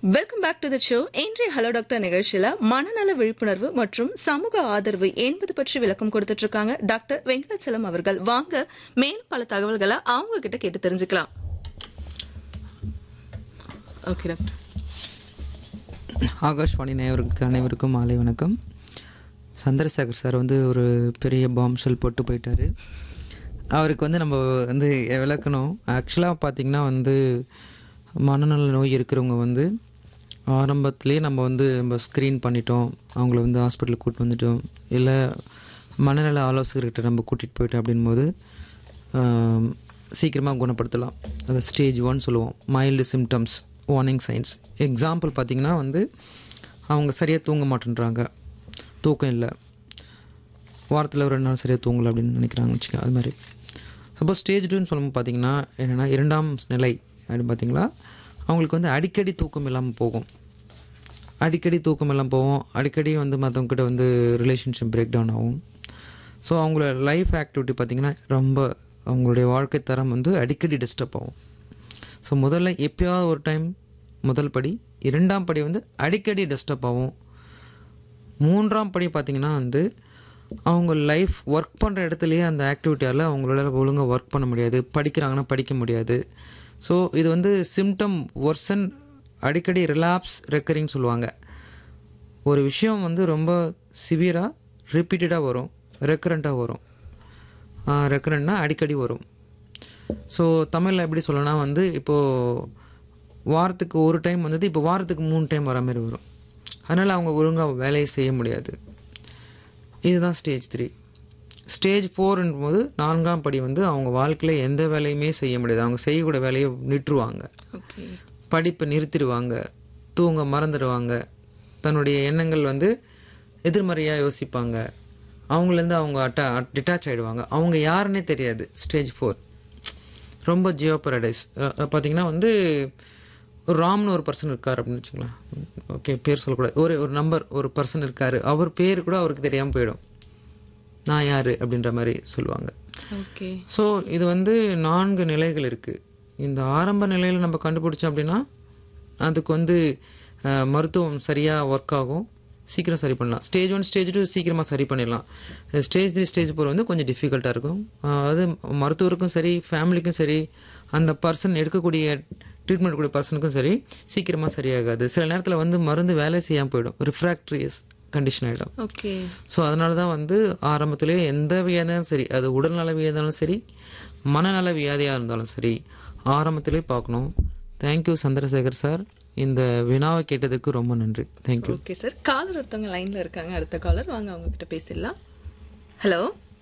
welcome back to the show இன்றைய hello doctor நிகழ்ச்சியில மனநல விழிப்புணர்வு மற்றும் சமூக ஆதரவு என்பது பற்றி விளக்கம் கொடுத்துட்டு இருக்காங்க டாக்டர் வெங்கடாச்சலம் அவர்கள் வாங்க மேலும் பல தகவல்களை அவங்க கிட்ட கேட்டு தெரிஞ்சுக்கலாம் ஓகே டாக்டர் ஆகாஷ்வாணி நேயர்களுக்கு அனைவருக்கும் மாலை வணக்கம் சந்திரசேகர் சார் வந்து ஒரு பெரிய பாம் ஷெல் போட்டு போயிட்டாரு அவருக்கு வந்து நம்ம வந்து விளக்கணும் ஆக்சுவலாக பார்த்திங்கன்னா வந்து மனநல நோய் இருக்கிறவங்க வந்து ஆரம்பத்திலே நம்ம வந்து நம்ம ஸ்க்ரீன் பண்ணிட்டோம் அவங்கள வந்து ஹாஸ்பிட்டலுக்கு கூப்பிட்டு வந்துட்டோம் இல்லை மனநல ஆலோசகர்கிட்ட நம்ம கூட்டிகிட்டு போயிட்டோம் அப்படின்போது சீக்கிரமாக குணப்படுத்தலாம் அதை ஸ்டேஜ் ஒன் சொல்லுவோம் mild symptoms warning signs example பார்த்திங்கன்னா வந்து அவங்க சரியாக தூங்க மாட்டேன்றாங்க தூக்கம் இல்லை வாரத்தில் ஒரு ரெண்டு நாள் சரியாக தூங்கலை அப்படின்னு நினைக்கிறாங்க வச்சுக்க அது மாதிரி சப்போஸ் ஸ்டேஜ் டூன்னு சொல்லும்போது பார்த்தீங்கன்னா என்னென்னா இரண்டாம் நிலை அப்படின்னு பார்த்தீங்களா அவங்களுக்கு வந்து அடிக்கடி தூக்கம் இல்லாமல் போகும் அடிக்கடி தூக்கம் இல்லாமல் போகும் அடிக்கடி வந்து மற்றவங்ககிட்ட வந்து ரிலேஷன்ஷிப் பிரேக் டவுன் ஆகும் ஸோ அவங்களோட லைஃப் ஆக்டிவிட்டி பார்த்திங்கன்னா ரொம்ப அவங்களுடைய வாழ்க்கை தரம் வந்து அடிக்கடி டிஸ்டர்ப் ஆகும் ஸோ முதல்ல எப்பயாவது ஒரு டைம் முதல் படி இரண்டாம் படி வந்து அடிக்கடி டிஸ்டர்ப் ஆகும் மூன்றாம் படி பார்த்திங்கன்னா வந்து அவங்க லைஃப் ஒர்க் பண்ணுற இடத்துலையே அந்த ஆக்டிவிட்டியால் அவங்களால ஒழுங்காக ஒர்க் பண்ண முடியாது படிக்கிறாங்கன்னா படிக்க முடியாது ஸோ இது வந்து சிம்டம் ஒர்சன் அடிக்கடி ரிலாப்ஸ் ரெக்கரிங் சொல்லுவாங்க ஒரு விஷயம் வந்து ரொம்ப சிவியராக ரிப்பீட்டடாக வரும் ரெக்கரண்ட்டாக வரும் ரெக்கரண்ட்னா அடிக்கடி வரும் ஸோ தமிழில் எப்படி சொல்லணும்னா வந்து இப்போது வாரத்துக்கு ஒரு டைம் வந்தது இப்போ வாரத்துக்கு மூணு டைம் வர மாதிரி வரும் அதனால் அவங்க ஒழுங்காக வேலையை செய்ய முடியாது இதுதான் ஸ்டேஜ் த்ரீ ஸ்டேஜ் ஃபோர்ன்ற போது நான்காம் படி வந்து அவங்க வாழ்க்கையில் எந்த வேலையுமே செய்ய முடியாது அவங்க செய்யக்கூடிய வேலையை நிட்டுருவாங்க ஓகே படிப்பை நிறுத்திடுவாங்க தூங்க மறந்துடுவாங்க தன்னுடைய எண்ணங்கள் வந்து எதிர்மறையாக யோசிப்பாங்க அவங்களேருந்து அவங்க அட்டா டிட்டாச் ஆகிடுவாங்க அவங்க யாருன்னே தெரியாது ஸ்டேஜ் ஃபோர் ரொம்ப ஜியோ பரடைஸ் பார்த்தீங்கன்னா வந்து ஒரு ராம்னு ஒரு பர்சன் இருக்கார் அப்படின்னு வச்சுங்களேன் ஓகே பேர் சொல்லக்கூடாது ஒரு ஒரு நம்பர் ஒரு பர்சன் இருக்கார் அவர் பேர் கூட அவருக்கு தெரியாமல் போயிடும் நான் யார் அப்படின்ற மாதிரி சொல்லுவாங்க ஓகே ஸோ இது வந்து நான்கு நிலைகள் இருக்குது இந்த ஆரம்ப நிலையில் நம்ம கண்டுபிடிச்சோம் அப்படின்னா அதுக்கு வந்து அஹ், மருத்துவம் சரியாக ஒர்க் ஆகும் சீக்கிரம் சரி பண்ணலாம் ஸ்டேஜ் ஒன் ஸ்டேஜ் டூ சீக்கிரமாக சரி பண்ணிடலாம் ஸ்டேஜ் த்ரீ ஸ்டேஜ் ஃபோர் வந்து கொஞ்சம் டிஃபிகல்ட்டாக இருக்கும் அஹ், அது மருத்துவருக்கும் சரி ஃபேமிலிக்கும் சரி அந்த பர்சன் எடுக்கக்கூடிய ட்ரீட்மெண்ட் கூடிய பர்சனுக்கும் சரி சீக்கிரமாக சரியாகாது சில நேரத்தில் வந்து மருந்து வேலை செய்யாமல் போயிடும் ரிஃப்ராக்ட்ரியஸ் கண்டிஷன் ஆகிடும் ஓகே ஸோ அதனால தான் வந்து ஆரம்பத்திலே எந்த வியாதியாலும் சரி அது உடல்நல வியாதியாலும் சரி மனநல வியாதியாக இருந்தாலும் சரி ஆரம்பத்திலே பார்க்கணும் தேங்க்யூ சந்திரசேகர் சார் இந்த வினாவை கேட்டதுக்கு ரொம்ப நன்றி தேங்க்யூ ஓகே சார் காலர் ஒருத்தவங்க லைன்ல இருக்காங்க அடுத்த காலர் வாங்க அவங்க கிட்ட பேசிடலாம் ஹலோ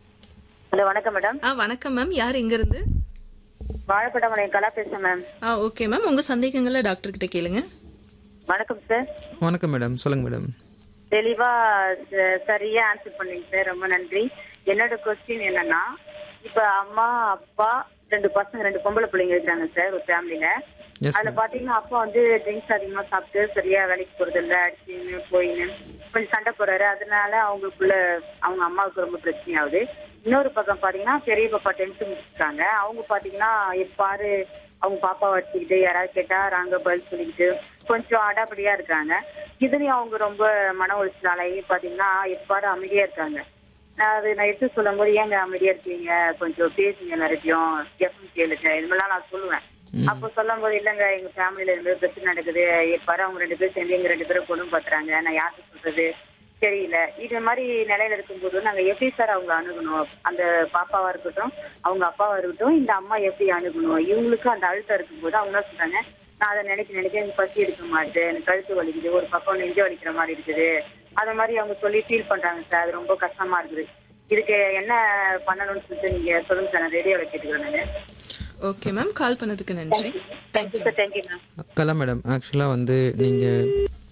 ஹலோ வணக்கம் மேடம் ஆ வணக்கம் மேம் யார் எங்க இருந்து வாழைப்பட்டமலை கலா பேசுறேன் மேம் ஆ ஓகே மேம் உங்க சந்தேகங்களை டாக்டர் கிட்ட கேளுங்க வணக்கம் சார் வணக்கம் மேடம் சொல்லுங்கள் மேடம் தெளிவா ச- சரியா ஆன்சர் பண்ணீங்க சார் ரொம்ப நன்றி என்னோட கொஸ்டின் என்னன்னா இப்ப அம்மா அப்பா ரெண்டு பசங்க ரெண்டு பொம்பளை பிள்ளைங்க இருக்காங்க சார் ஒரு ஃபேமிலில எஸ் அதுல பாத்தீங்கன்னா அப்பா வந்து ட்ரிங்க்ஸ் அதிகமா சாப்பிட்டு சரியா வேலைக்கு போறது இல்ல அடிச்சுன்னு போயின்னு கொஞ்சம் சண்டை போடுறாரு அதனால அவங்களுக்குள்ள அவங்க அம்மாவுக்கு ரொம்ப பிரச்சனை ஆகுது இன்னொரு பக்கம் பாத்தீங்கன்னா பெரிய பாப்பா டென்த் முடிச்சிருக்காங்க அவங்க பாத்தீங்கன்னா எப்பாரு அவங்க பாப்பாவை வச்சுக்கிட்டு யாராவது கேட்டா ராங்க பதில் சொல்லிக்கிட்டு கொஞ்சம் அடாப்படியா இருக்காங்க இதுலயும் அவங்க ரொம்ப மன உளைச்சலாகி பாத்தீங்கன்னா எப்பாரு அமைதியா இருக்காங்க நான் அது நான் எடுத்து சொல்லும் போது ஏங்க அமைதியா இருக்கீங்க கொஞ்சம் பேசுங்க எல்லார்ட்டையும் எஃப்எம் கேளுங்க இது மாதிரிலாம் நான் சொல்லுவேன் அப்போ சொல்லும் போது இல்லைங்க எங்க ஃபேமிலில இருந்து பிரச்சனை நடக்குது எப்பாரு அவங்க ரெண்டு பேரும் சேர்ந்து எங்க ரெண்டு பேரும் கொண்டு பாத்துறாங்க நான் யாருக்கு சொல்றது தெரியல இது மாதிரி நிலையில இருக்கும்போது நாங்க எப்படி சார் அவங்க அணுகணும் அந்த பாப்பாவா இருக்கட்டும் அவங்க அப்பாவா இருக்கட்டும் இந்த அம்மா எப்படி அணுகணும் இவங்களுக்கு அந்த அழுத்தம் இருக்கும்போது அவங்க என்ன சொல்றாங்க நான் அதை நினைக்க நினைக்க எனக்கு பசி எடுக்க மாட்டேன் எனக்கு கழுத்து வலிக்குது ஒரு பக்கம் நெஞ்சு வலிக்கிற மாதிரி இருக்குது அந்த மாதிரி அவங்க சொல்லி ஃபீல் பண்றாங்க சார் அது ரொம்ப கஷ்டமா இருக்குது இதுக்கு என்ன பண்ணணும்னு சொல்லிட்டு நீங்க சொல்லுங்க சார் நான் ரேடியோவில் கேட்டுக்கிறேன் நான் ஓகே மேம் கால் பண்ணதுக்கு நன்றி thank you sir thank you ma'am Kala madam ஆக்சுவலாக வந்து நீங்கள்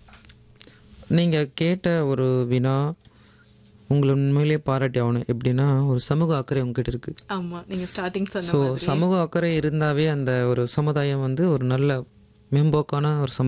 நீங்கள் கேட்ட ஒரு வினா உங்களை உண்மையிலேயே பாராட்டி ஆகணும் எப்படின்னா ஒரு சமூக அக்கறை உங்ககிட்ட இருக்குது ஆமா நீங்க ஸ்டார்டிங் சொன்ன ஸோ மாதிரி சமூக அக்கறை இருந்தாவே அந்த ஒரு சமுதாயம் வந்து ஒரு நல்ல மேம்போக்கான ஒரு சம